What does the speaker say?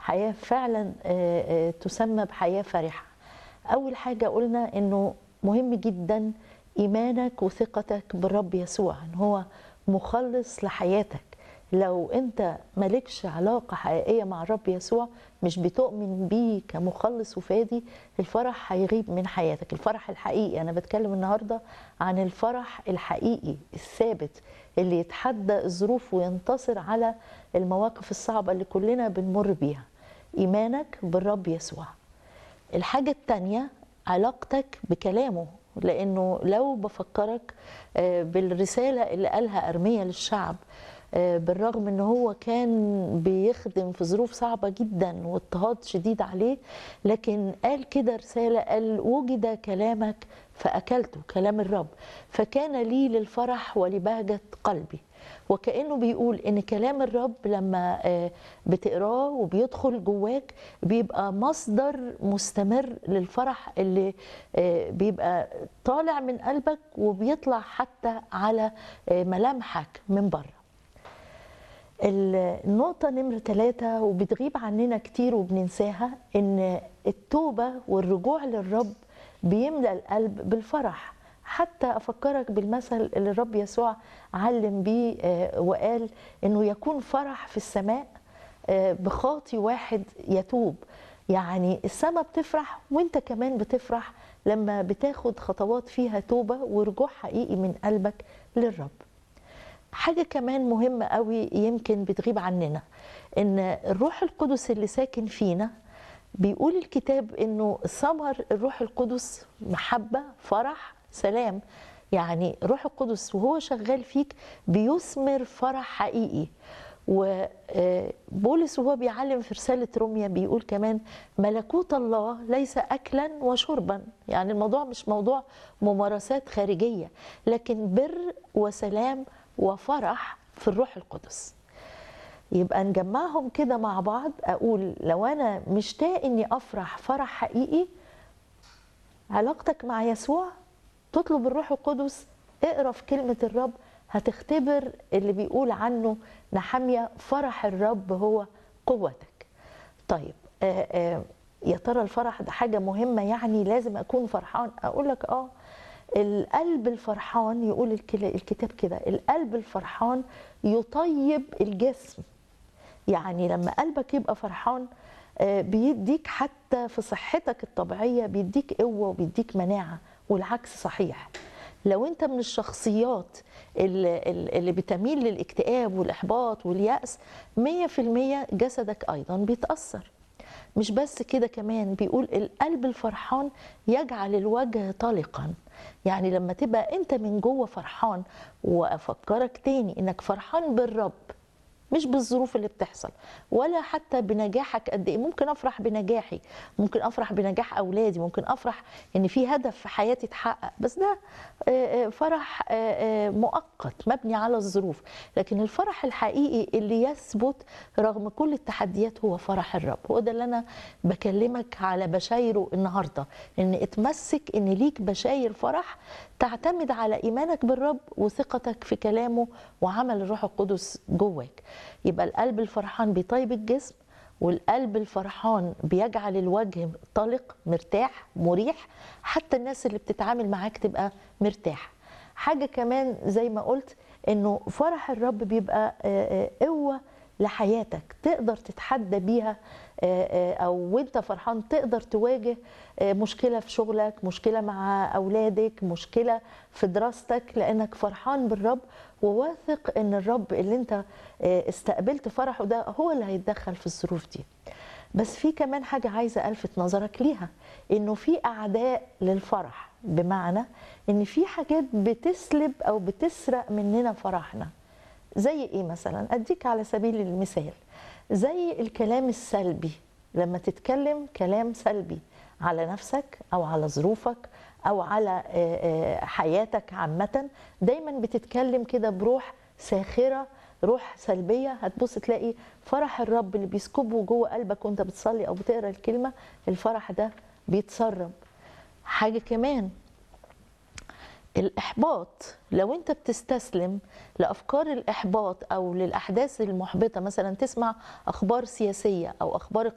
حياه فعلا آه، آه، تسمى بحياه فرحه اول حاجه قلنا انه مهم جدا ايمانك وثقتك بالرب يسوع ان هو مخلص لحياتك لو انت مالكش علاقه حقيقيه مع الرب يسوع مش بتؤمن بيه كمخلص وفادي الفرح هيغيب من حياتك الفرح الحقيقي انا بتكلم النهارده عن الفرح الحقيقي الثابت اللي يتحدى الظروف وينتصر على المواقف الصعبه اللي كلنا بنمر بيها ايمانك بالرب يسوع الحاجه التانيه علاقتك بكلامه لانه لو بفكرك آه، بالرساله اللي قالها ارميا للشعب آه، بالرغم ان هو كان بيخدم في ظروف صعبه جدا واضطهاد شديد عليه لكن قال كده رساله قال وجد كلامك فاكلته كلام الرب فكان لي للفرح ولبهجه قلبي وكانه بيقول ان كلام الرب لما آه، بتقراه وبيدخل جواك بيبقى مصدر مستمر للفرح اللي آه، بيبقى طالع من قلبك وبيطلع حتى على آه، ملامحك من بره النقطة نمرة ثلاثة وبتغيب عننا كتير وبننساها إن التوبة والرجوع للرب بيملأ القلب بالفرح حتى أفكرك بالمثل اللي الرب يسوع علم بيه آه، وقال إنه يكون فرح في السماء آه، بخاطي واحد يتوب يعني السماء بتفرح وانت كمان بتفرح لما بتاخد خطوات فيها توبة ورجوع حقيقي من قلبك للرب حاجة كمان مهمة قوي يمكن بتغيب عننا ان الروح القدس اللي ساكن فينا بيقول الكتاب انه ثمر الروح القدس محبة فرح سلام يعني الروح القدس وهو شغال فيك بيثمر فرح حقيقي وبولس وهو بيعلم في رسالة روميا بيقول كمان ملكوت الله ليس أكلا وشربا يعني الموضوع مش موضوع ممارسات خارجية لكن بر وسلام وفرح في الروح القدس يبقى نجمعهم كده مع بعض اقول لو انا مشتاق اني افرح فرح حقيقي علاقتك مع يسوع تطلب الروح القدس اقرا في كلمه الرب هتختبر اللي بيقول عنه نحمية فرح الرب هو قوتك طيب آآ آآ يا ترى الفرح ده حاجه مهمه يعني لازم اكون فرحان اقول لك اه القلب الفرحان يقول الكلا- الكتاب كده القلب الفرحان يطيب الجسم يعني لما قلبك يبقى فرحان آه، بيديك حتى في صحتك الطبيعية بيديك قوة وبيديك مناعة والعكس صحيح لو انت من الشخصيات اللي, اللي بتميل للاكتئاب والإحباط واليأس 100% جسدك أيضا بيتأثر مش بس كده كمان بيقول القلب الفرحان يجعل الوجه طلقا يعني لما تبقى انت من جوه فرحان وافكرك تاني انك فرحان بالرب مش بالظروف اللي بتحصل ولا حتى بنجاحك قد ايه ممكن افرح بنجاحي ممكن افرح بنجاح اولادي ممكن افرح ان في هدف في حياتي اتحقق بس ده آه، آه، فرح آه، آه، مؤقت مبني على الظروف لكن الفرح الحقيقي اللي يثبت رغم كل التحديات هو فرح الرب هو ده اللي انا بكلمك على بشايره النهارده ان اتمسك ان ليك بشاير فرح تعتمد على ايمانك بالرب وثقتك في كلامه وعمل الروح القدس جواك يبقى القلب الفرحان بيطيب الجسم والقلب الفرحان بيجعل الوجه طلق مرتاح مريح حتى الناس اللي بتتعامل معاك تبقى مرتاح حاجة كمان زي ما قلت انه فرح الرب بيبقى آه، آه، قوة لحياتك تقدر تتحدى بيها آه، آه، او وانت فرحان تقدر تواجه آه، مشكله في شغلك مشكله مع اولادك مشكله في دراستك لانك فرحان بالرب وواثق ان الرب اللي انت آه، استقبلت فرحه ده هو اللي هيتدخل في الظروف دي بس في كمان حاجه عايزه الفت نظرك ليها انه في اعداء للفرح بمعنى ان في حاجات بتسلب او بتسرق مننا فرحنا زي ايه مثلا اديك على سبيل المثال زي الكلام السلبي لما تتكلم كلام سلبي على نفسك او على ظروفك او على آه، آه، حياتك عامه دايما بتتكلم كده بروح ساخره روح سلبيه هتبص تلاقي فرح الرب اللي بيسكبه جوه قلبك وانت بتصلي او بتقرا الكلمه الفرح ده بيتسرب حاجه كمان الإحباط لو أنت بتستسلم لأفكار الإحباط أو للأحداث المحبطة مثلا تسمع أخبار سياسية أو أخبار